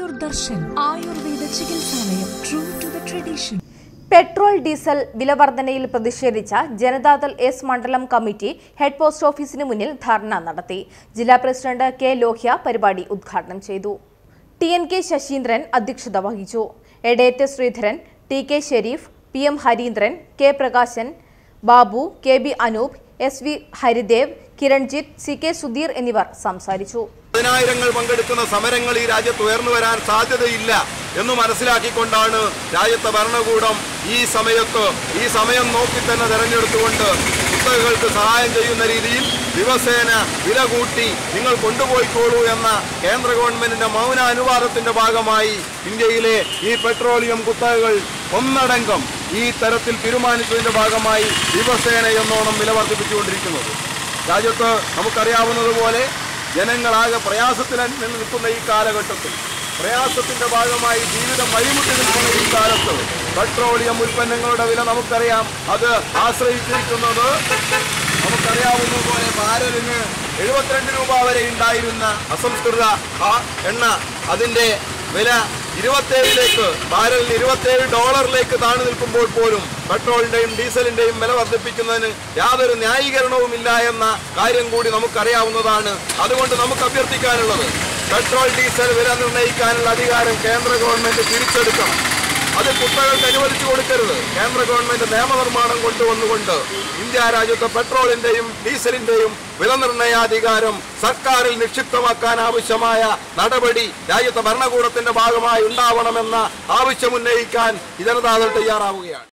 ആയുർ ദർശൻ ആയുർവേദ ചികിത്സാലയം true to the tradition petrol diesel വിലവർധനയിൽ പ്രതിഷേധിച്ച ജനതാദൾ എസ് മണ്ഡലം കമ്മിറ്റി ഹെഡ് പോസ്റ്റ് ഓഫീസിന് മുന്നിൽ ധർണ നടത്തി ജില്ലാ പ്രസിഡന്റ് കെ ലോഹ്യ പരിപാടി ഉദ്ഘാടനം ചെയ്തു ടി എൻ കെ ശശീന്ദ്രൻ അധ്യക്ഷത വഹിച്ചു Edayath Sreedharan T K Sherif P M Hareendran K Prakashan Babu K B Anoop S V Haridev Kiranjith C K Sudheer എന്നിവർ സംസാരിച്ചു പതിനായിരങ്ങൾ പങ്കെടുക്കുന്ന സമരങ്ങൾ ഈ രാജ്യത്ത് ഉയർന്നു വരാൻ സാധ്യതയില്ല എന്ന് മനസ്സിലാക്കിക്കൊണ്ടാണ് രാജ്യത്തെ ഭരണകൂടം ഈ സമയത്ത് ഈ സമയം നോക്കി തന്നെ തെരഞ്ഞെടുത്തുകൊണ്ട് കുത്തകകൾക്ക് സഹായം ചെയ്യുന്ന രീതിയിൽ ദിവസേന വില കൂട്ടി നിങ്ങൾ കൊണ്ടുപോയിക്കോളൂ എന്ന കേന്ദ്ര ഗവൺമെന്റിന്റെ മൗന അനുവാദത്തിന്റെ ഭാഗമായി ഇന്ത്യയിലെ ഈ പെട്രോളിയം കുത്തകകൾ ഒന്നടങ്കം ഈ തരത്തിൽ തീരുമാനിച്ചതിന്റെ ഭാഗമായി ദിവസേന എന്നോണം വില വർദ്ധിപ്പിച്ചുകൊണ്ടിരിക്കുന്നത് രാജ്യത്ത് നമുക്കറിയാവുന്നതുപോലെ ജനങ്ങളാകെ പ്രയാസത്തിൽ നിൽക്കുന്ന ഈ കാലഘട്ടത്തിൽ പ്രയാസത്തിന്റെ ഭാഗമായി ജീവിതം വഴിമുട്ടി നിൽക്കുന്ന ഈ കാലത്ത് പെട്രോളിയം ഉൽപ്പന്നങ്ങളുടെ വില നമുക്കറിയാം അത് ആശ്രയിച്ചിരിക്കുന്നത് നമുക്കറിയാവുന്നതുപോലെ ബാരലിന് എഴുപത്തിരണ്ട് രൂപ വരെ ഉണ്ടായിരുന്ന അസംസ്കൃത ആ എണ്ണ അതിന്റെ വില ഇരുപത്തേഴിലേക്ക് ബാരലിന് ഇരുപത്തേഴ് ഡോളറിലേക്ക് താണു നിൽക്കുമ്പോൾ പോലും പെട്രോളിന്റെയും ഡീസലിന്റെയും വില വർദ്ധിപ്പിക്കുന്നതിന് യാതൊരു ന്യായീകരണവുമില്ല എന്ന കാര്യം കൂടി നമുക്കറിയാവുന്നതാണ് അതുകൊണ്ട് നമുക്ക് അഭ്യർത്ഥിക്കാനുള്ളത് പെട്രോൾ ഡീസൽ വില നിർണ്ണയിക്കാനുള്ള അധികാരം കേന്ദ്ര ഗവൺമെന്റ് തിരിച്ചെടുക്കണം അത് കുത്തകൾക്ക് അനുവദിച്ചു കൊടുക്കരുത് കേന്ദ്ര ഗവൺമെന്റ് നിയമനിർമ്മാണം കൊണ്ടുവന്നുകൊണ്ട് ഇന്ത്യ രാജ്യത്തെ പെട്രോളിന്റെയും ഡീസലിന്റെയും വില നിർണയാധികാരം സർക്കാരിൽ നിക്ഷിപ്തമാക്കാൻ ആവശ്യമായ നടപടി രാജ്യത്തെ ഭരണകൂടത്തിന്റെ ഭാഗമായി ഉണ്ടാവണമെന്ന ആവശ്യമുന്നയിക്കാൻ ഈ ജനതാദൾ തയ്യാറാവുകയാണ്